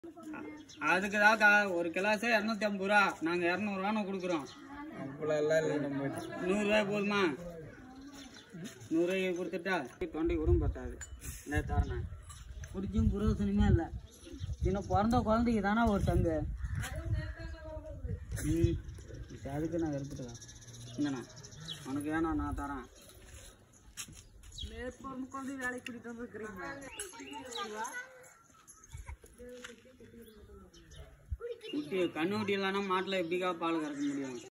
அதுக்கு தாக்கா ஒரு கிளாஸே இரநூத்தி ஐம்பது ரூபா நாங்கள் இரநூறுவான்னு கொடுக்குறோம் அவ்வளோலாம் இல்லை நம்ம நூறுரூவா போதுமா நூறுரூவாய்க்கு கொடுத்துட்டா தொண்டை கூட பத்தாது இந்த தரணேன் குடிச்சும் புரோசனமே இல்லை சின்ன பிறந்த குழந்தைக்கு தானே ஒரு தங்கு ம் இப்ப அதுக்கு நான் எடுத்துக்கலாம் இந்தண்ணா உனக்கு வேணாம் நான் தரேன் குழந்தை வேலைக்கு கூட்டிட்டு வந்துருக்கிறீங்க குட்டி கண்ணுக்குட்டி இல்லைன்னா மாட்டில் எப்படிக்கா பால் கறக்க முடியும்